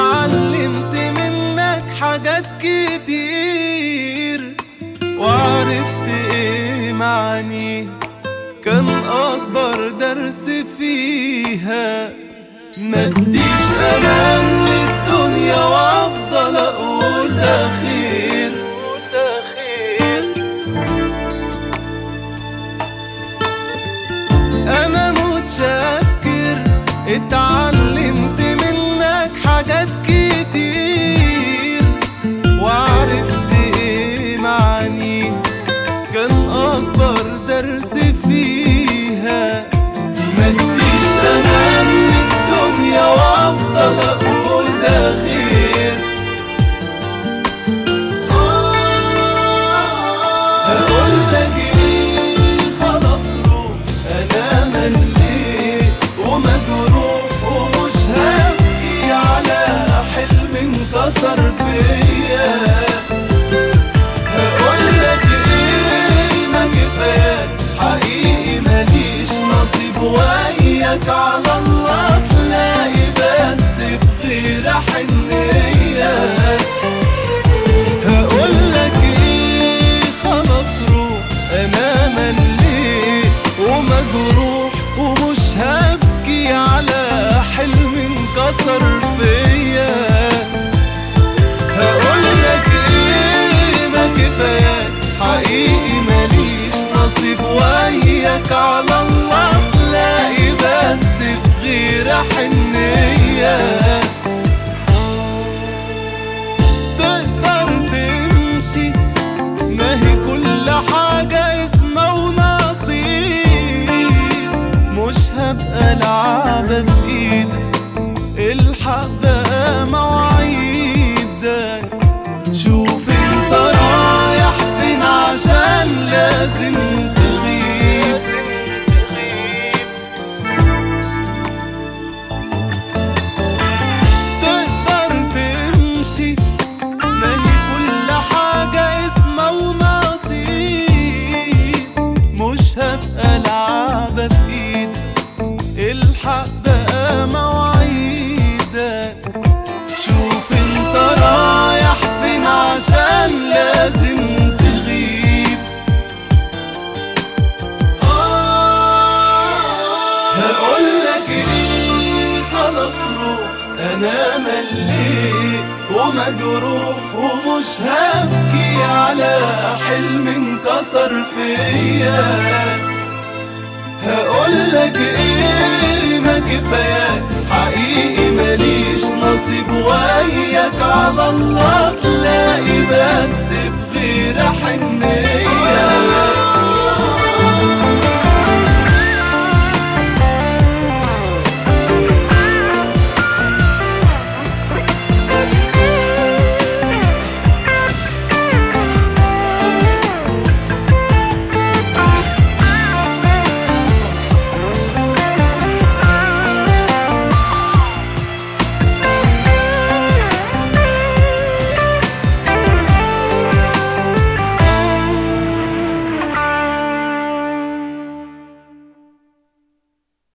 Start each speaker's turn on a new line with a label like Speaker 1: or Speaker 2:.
Speaker 1: اتعلمت منك حاجات كتير وعرفت ايه معانيها كان اكبر درس فيها مديش امان للدنيا وافضل اقول ده خير انا متشكر اتعلمت منك حاجات كتير وعرفت ايه معانيها كان اكبر درس فيها مديش امان للدنيا وافضل اقول ده خير هقول لك ايه خلاص روح انا مليت ومجروح ومش هبكي على حلم انكسر فيا هقول لك ايه ما كفاياك حقيقي ماليش نصيب وياك على الله تلاقي بس في غير حنيه هقول لك ايه خلاص روح انا مليت ومجروح ومش هبكي على حلم انكسر فيا هقول لك ايه ما كفاياك حقيقي ماليش نصيب وياك على الله تلاقي بس في غير حنيه تقدر تمشي ما هي كل حاجة اسمه ونصيب مش هبقى لعبة في ايدك الحق بقى مواعيدك شوف انت رايح فين عشان لازم تغيب تقدر تمشي ما هي كل حاجة اسمه ونصيب مش هبقى لعبة في ايدك الحق بقى مواعيدك شوف انت رايح فين عشان لازم تغيب هقولك ايه خلاص روح انا مليت ومجروح ومش هبكي على حلم انكسر فيا هقولك ايه ما كفاياك حقيقي ماليش نصيب وياك على الله تلاقي بس في غير حنيه